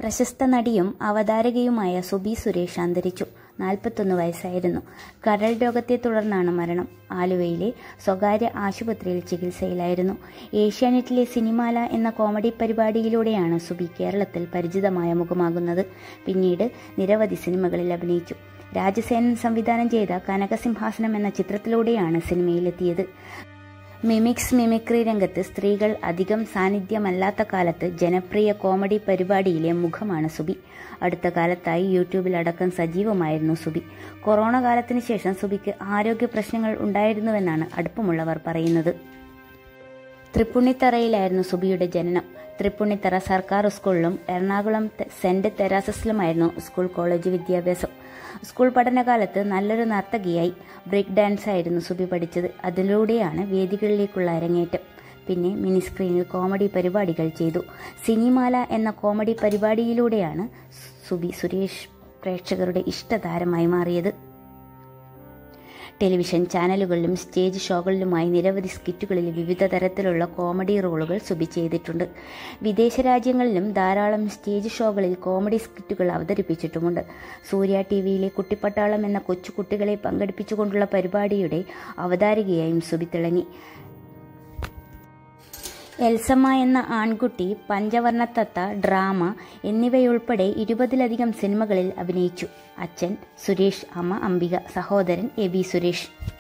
പ്രശസ്ത നടിയും അവതാരകയുമായ സുബി സുരേഷ് അന്തരിച്ചു നാൽപ്പത്തൊന്ന് വയസ്സായിരുന്നു കരൾ രോഗത്തെ തുടർന്നാണ് മരണം ആലുവയിലെ സ്വകാര്യ ആശുപത്രിയിൽ ചികിത്സയിലായിരുന്നു ഏഷ്യാനെറ്റിലെ സിനിമാല എന്ന കോമഡി പരിപാടിയിലൂടെയാണ് സുബി കേരളത്തിൽ പരിചിതമായ മുഖമാകുന്നത് പിന്നീട് നിരവധി സിനിമകളിൽ അഭിനയിച്ചു രാജസേനൻ സംവിധാനം ചെയ്ത കനകസിംഹാസനം എന്ന ചിത്രത്തിലൂടെയാണ് സിനിമയിലെത്തിയത് മിമിക്സ് മിമിക്രി രംഗത്ത് സ്ത്രീകൾ അധികം സാന്നിധ്യമല്ലാത്ത കാലത്ത് ജനപ്രിയ കോമഡി പരിപാടിയിലെ മുഖമാണ് സുബി അടുത്ത കാലത്തായി യൂട്യൂബിൽ അടക്കം സജീവമായിരുന്നു സുബി കൊറോണ കാലത്തിന് ശേഷം സുബിക്ക് ആരോഗ്യ പ്രശ്നങ്ങൾ ഉണ്ടായിരുന്നുവെന്നാണ് അടുപ്പമുള്ളവർ പറയുന്നത് തൃപ്പുണിത്തറയിലായിരുന്നു സുബിയുടെ ജനനം തൃപ്പുണിത്തറ സർക്കാർ സ്കൂളിലും എറണാകുളം സെന്റ് തെരാസസിലുമായിരുന്നു സ്കൂൾ കോളേജ് വിദ്യാഭ്യാസം സ്കൂൾ പഠനകാലത്ത് നല്ലൊരു നർത്തകിയായി ബ്രേക്ക് ഡാൻസ് ആയിരുന്നു സുബി പഠിച്ചത് അതിലൂടെയാണ് വേദികളിലേക്കുള്ള അരങ്ങേറ്റം പിന്നെ മിനി സ്ക്രീനിൽ കോമഡി പരിപാടികൾ ചെയ്തു സിനിമാല എന്ന കോമഡി പരിപാടിയിലൂടെയാണ് സുബി സുരേഷ് പ്രേക്ഷകരുടെ ഇഷ്ടതാരമായി മാറിയത് ടെലിവിഷൻ ചാനലുകളിലും സ്റ്റേജ് ഷോകളിലുമായി നിരവധി സ്കിറ്റുകളിൽ വിവിധ തരത്തിലുള്ള കോമഡി റോളുകൾ സുബി ചെയ്തിട്ടുണ്ട് വിദേശ രാജ്യങ്ങളിലും ധാരാളം സ്റ്റേജ് ഷോകളിൽ കോമഡി സ്കിറ്റുകൾ അവതരിപ്പിച്ചിട്ടുമുണ്ട് സൂര്യ ടി വിയിലെ കുട്ടിപ്പട്ടാളം എന്ന കൊച്ചുകുട്ടികളെ പങ്കെടുപ്പിച്ചുകൊണ്ടുള്ള പരിപാടിയുടെ അവതാരികയായും സുബി തിളങ്ങി എൽസമ്മ എന്ന ആൺകുട്ടി പഞ്ചവർണ്ണത്തത്ത ഡ്രാമ എന്നിവയുൾപ്പെടെ ഇരുപതിലധികം സിനിമകളിൽ അഭിനയിച്ചു അച്ഛൻ സുരേഷ് അമ്മ അംബിക സഹോദരൻ എ ബി സുരേഷ്